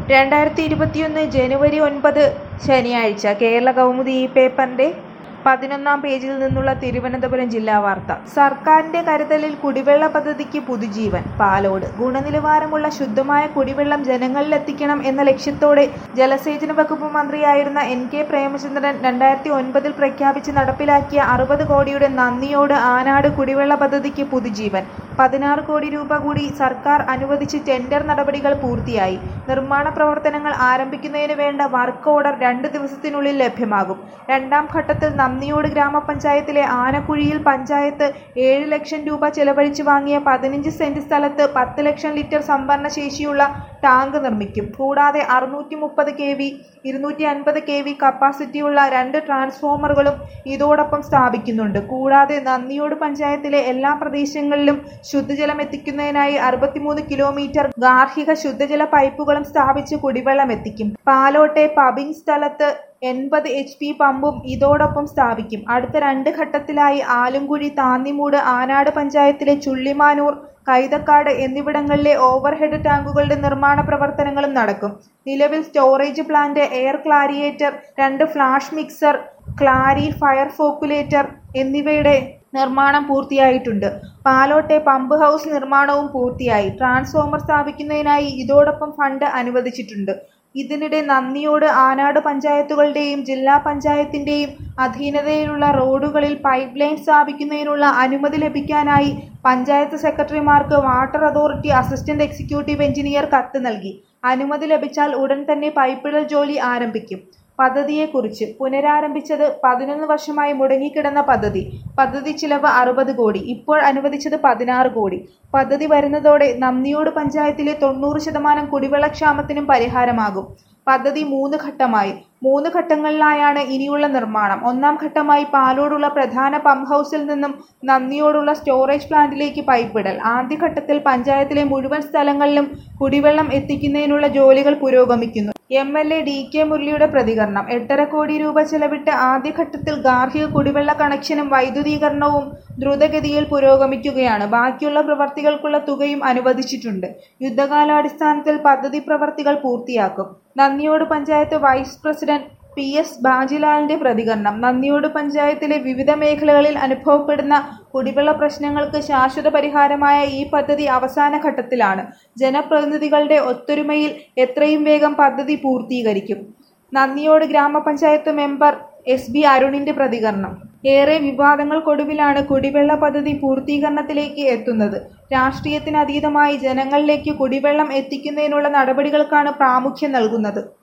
രണ്ടായിരത്തി ഇരുപത്തിയൊന്ന് ജനുവരി ഒൻപത് ശനിയാഴ്ച കേരള കൗമുദി ഈ പേപ്പറിന്റെ പതിനൊന്നാം പേജിൽ നിന്നുള്ള തിരുവനന്തപുരം ജില്ലാ വാർത്ത സർക്കാരിന്റെ കരുതലിൽ കുടിവെള്ള പദ്ധതിക്ക് പുതുജീവൻ പാലോട് ഗുണനിലവാരമുള്ള ശുദ്ധമായ കുടിവെള്ളം ജനങ്ങളിലെത്തിക്കണം എന്ന ലക്ഷ്യത്തോടെ ജലസേചന വകുപ്പ് മന്ത്രിയായിരുന്ന എൻ കെ പ്രേമചന്ദ്രൻ രണ്ടായിരത്തി ഒൻപതിൽ പ്രഖ്യാപിച്ച് നടപ്പിലാക്കിയ അറുപത് കോടിയുടെ നന്ദിയോട് ആനാട് കുടിവെള്ള പദ്ധതിക്ക് പുതുജീവൻ പതിനാറ് കോടി രൂപ കൂടി സർക്കാർ അനുവദിച്ച് ടെൻഡർ നടപടികൾ പൂർത്തിയായി നിർമ്മാണ പ്രവർത്തനങ്ങൾ ആരംഭിക്കുന്നതിന് വേണ്ട വർക്ക് ഓർഡർ രണ്ട് ദിവസത്തിനുള്ളിൽ ലഭ്യമാകും രണ്ടാം ഘട്ടത്തിൽ നന്ദിയോട് ഗ്രാമപഞ്ചായത്തിലെ ആനക്കുഴിയിൽ പഞ്ചായത്ത് ഏഴ് ലക്ഷം രൂപ ചെലവഴിച്ച് വാങ്ങിയ പതിനഞ്ച് സെന്റ് സ്ഥലത്ത് പത്ത് ലക്ഷം ലിറ്റർ സംഭരണ ശേഷിയുള്ള ടാങ്ക് നിർമ്മിക്കും കൂടാതെ അറുന്നൂറ്റി മുപ്പത് കെ വി ഇരുന്നൂറ്റി അൻപത് കെ വി കപ്പാസിറ്റിയുള്ള രണ്ട് ട്രാൻസ്ഫോമറുകളും ഇതോടൊപ്പം സ്ഥാപിക്കുന്നുണ്ട് കൂടാതെ നന്ദിയോട് പഞ്ചായത്തിലെ എല്ലാ പ്രദേശങ്ങളിലും ശുദ്ധജലം എത്തിക്കുന്നതിനായി അറുപത്തിമൂന്ന് കിലോമീറ്റർ ഗാർഹിക ശുദ്ധജല പൈപ്പുകളും സ്ഥാപിച്ച് കുടിവെള്ളം എത്തിക്കും പാലോട്ടെ പബിംഗ് സ്ഥലത്ത് എൺപത് എച്ച് പി പമ്പും ഇതോടൊപ്പം സ്ഥാപിക്കും അടുത്ത രണ്ട് ഘട്ടത്തിലായി ആലുംകുഴി താന്നിമൂട് ആനാട് പഞ്ചായത്തിലെ ചുള്ളിമാനൂർ കൈതക്കാട് എന്നിവിടങ്ങളിലെ ഓവർഹെഡ് ടാങ്കുകളുടെ നിർമ്മാണ പ്രവർത്തനങ്ങളും നടക്കും നിലവിൽ സ്റ്റോറേജ് പ്ലാന്റ് എയർ ക്ലാരിയേറ്റർ രണ്ട് flash mixer clarifier flocculator എന്നിവയുടെ നിർമ്മാണം പൂർത്തിയായിട്ടുണ്ട് പാലോട്ടെ പമ്പ് ഹൗസ് നിർമ്മാണവും പൂർത്തിയായി ട്രാൻസ്ഫോമർ സ്ഥാപിക്കുന്നതിനായി ഇതോടൊപ്പം ഫണ്ട് അനുവദിച്ചിട്ടുണ്ട് ഇതിനിടെ നന്ദിയോട് ആനാട് പഞ്ചായത്തുകളുടെയും ജില്ലാ പഞ്ചായത്തിന്റെയും അധീനതയിലുള്ള റോഡുകളിൽ പൈപ്പ് ലൈൻ സ്ഥാപിക്കുന്നതിനുള്ള അനുമതി ലഭിക്കാനായി പഞ്ചായത്ത് സെക്രട്ടറിമാർക്ക് water authority assistant executive engineer കത്ത് നൽകി അനുമതി ലഭിച്ചാൽ ഉടൻ തന്നെ പൈപ്പിടൽ ജോലി ആരംഭിക്കും പദ്ധതിയെക്കുറിച്ച് പുനരാരംഭിച്ചത് പതിനൊന്ന് വർഷമായി മുടങ്ങിക്കിടന്ന പദ്ധതി പദ്ധതി ചിലവ് അറുപത് കോടി ഇപ്പോൾ അനുവദിച്ചത് പതിനാറ് കോടി പദ്ധതി വരുന്നതോടെ നന്ദിയോട് പഞ്ചായത്തിലെ തൊണ്ണൂറ് ശതമാനം കുടിവെള്ളക്ഷാമത്തിനും പരിഹാരമാകും പദ്ധതി മൂന്ന് ഘട്ടമായി മൂന്ന് ഘട്ടങ്ങളിലായാണ് ഇനിയുള്ള നിർമ്മാണം ഒന്നാം ഘട്ടമായി പാലോടുള്ള പ്രധാന പമ്പ് ഹൗസിൽ നിന്നും നന്ദിയോടുള്ള സ്റ്റോറേജ് പ്ലാന്റിലേക്ക് പൈപ്പിടൽ ആദ്യഘട്ടത്തിൽ പഞ്ചായത്തിലെ മുഴുവൻ സ്ഥലങ്ങളിലും കുടിവെള്ളം എത്തിക്കുന്നതിനുള്ള ജോലികൾ പുരോഗമിക്കുന്നു M L A D K മുരളിയുടെ പ്രതികരണം എട്ടര കോടി രൂപ ചെലവിട്ട് ആദ്യഘട്ടത്തിൽ ഗാർഹിക കുടിവെള്ള കണക്ഷനും വൈദ്യുതീകരണവും ദ്രുതഗതിയിൽ പുരോഗമിക്കുകയാണ് ബാക്കിയുള്ള പ്രവർത്തികൾക്കുള്ള തുകയും അനുവദിച്ചിട്ടുണ്ട് യുദ്ധകാലാടിസ്ഥാനത്തിൽ പദ്ധതി പ്രവർത്തികൾ പൂർത്തിയാക്കും നന്ദിയോട് panchayat vice president P S ബാജിലാലിന്റെ പ്രതികരണം നന്ദിയോട് പഞ്ചായത്തിലെ വിവിധ മേഖലകളിൽ അനുഭവപ്പെടുന്ന കുടിവെള്ള പ്രശ്നങ്ങൾക്ക് ശാശ്വത പരിഹാരമായ ഈ പദ്ധതി അവസാന ഘട്ടത്തിലാണ് ജനപ്രതിനിധികളുടെ ഒത്തൊരുമയിൽ എത്രയും വേഗം പദ്ധതി പൂർത്തീകരിക്കും നന്ദിയോട് ഗ്രാമപഞ്ചായത്ത് മെമ്പർ എസ് ബി അരുണിന്റെ പ്രതികരണം ഏറെ വിവാദങ്ങൾക്കൊടുവിലാണ് കുടിവെള്ള പദ്ധതി പൂർത്തീകരണത്തിലേക്ക് എത്തുന്നത് രാഷ്ട്രീയത്തിനതീതമായി ജനങ്ങളിലേക്ക് കുടിവെള്ളം എത്തിക്കുന്നതിനുള്ള നടപടികൾക്കാണ് പ്രാമുഖ്യം നൽകുന്നത്